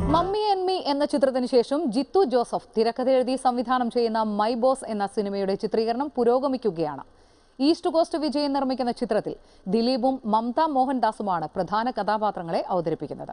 mummy and me എന്ന ചിത്രത്തിന് ശേഷം ജിത്തു ജോസഫ് തിരക്കഥ എഴുതി സംവിധാനം ചെയ്യുന്ന മൈ ബോസ് എന്ന സിനിമയുടെ ചിത്രീകരണം പുരോഗമിക്കുകയാണ് ഈസ്റ്റ് കോസ്റ്റ് വിജയൻ നിർമ്മിക്കുന്ന ചിത്രത്തിൽ ദിലീപും മമത മോഹൻദാസുമാണ് പ്രധാന കഥാപാത്രങ്ങളെ അവതരിപ്പിക്കുന്നത്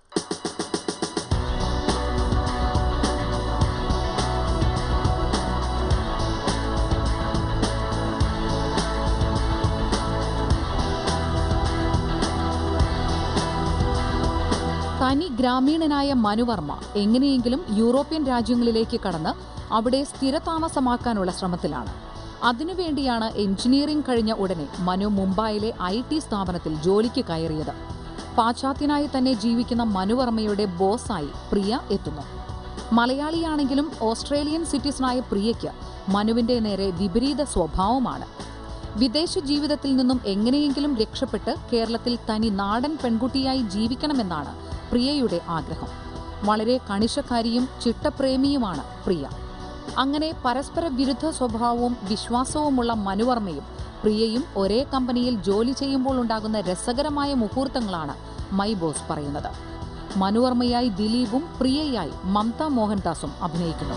തനി ഗ്രാമീണനായ മനുവർമ്മ എങ്ങനെയെങ്കിലും യൂറോപ്യൻ രാജ്യങ്ങളിലേക്ക് കടന്ന് അവിടെ സ്ഥിരതാമസമാക്കാനുള്ള ശ്രമത്തിലാണ് അതിനുവേണ്ടിയാണ് എഞ്ചിനീയറിംഗ് കഴിഞ്ഞ ഉടനെ മനു മുംബൈയിലെ ഐ ടി സ്ഥാപനത്തിൽ ജോലിക്ക് കയറിയത് പാശ്ചാത്യനായി തന്നെ ജീവിക്കുന്ന മനുവർമ്മയുടെ ബോസായി പ്രിയ എത്തുന്നു മലയാളിയാണെങ്കിലും ഓസ്ട്രേലിയൻ സിറ്റിസണായ പ്രിയയ്ക്ക് മനുവിന്റെ നേരെ വിപരീത സ്വഭാവമാണ് വിദേശ ജീവിതത്തിൽ നിന്നും എങ്ങനെയെങ്കിലും രക്ഷപ്പെട്ട് കേരളത്തിൽ തനി നാടൻ പെൺകുട്ടിയായി ജീവിക്കണമെന്നാണ് പ്രിയയുടെ ആഗ്രഹം വളരെ കണിശക്കാരിയും ചിട്ടപ്രേമിയുമാണ് പ്രിയ അങ്ങനെ പരസ്പര വിരുദ്ധ സ്വഭാവവും വിശ്വാസവുമുള്ള മനുവർമ്മയും പ്രിയയും ഒരേ കമ്പനിയിൽ ജോലി ചെയ്യുമ്പോൾ ഉണ്ടാകുന്ന രസകരമായ മുഹൂർത്തങ്ങളാണ് മൈ ബോസ് പറയുന്നത് മനുവർമ്മയായി ദിലീപും പ്രിയയായി മമത മോഹൻദാസും അഭിനയിക്കുന്നു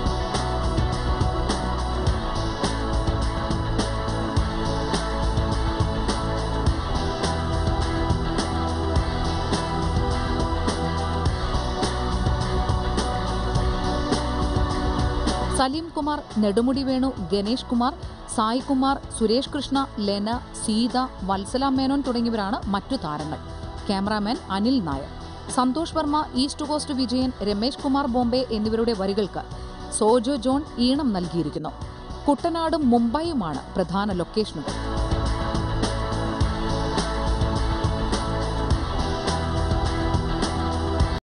സലീം കുമാർ നെടുമുടി വേണു ഗണേഷ് കുമാർ സായ് കുമാർ സുരേഷ് കൃഷ്ണ ലെന സീത വത്സല മേനോൻ തുടങ്ങിയവരാണ് മറ്റു താരങ്ങൾ cameraman Anil Nair Santhosh Varma east coast Vijayan Ramesh Kumar Bombay എന്നിവരുടെ വരികൾക്ക് സോജോ ജോൺ ഈണം നൽകിയിരിക്കുന്നു കുട്ടനാടും മുംബൈയുമാണ് പ്രധാന ലൊക്കേഷനുകൾ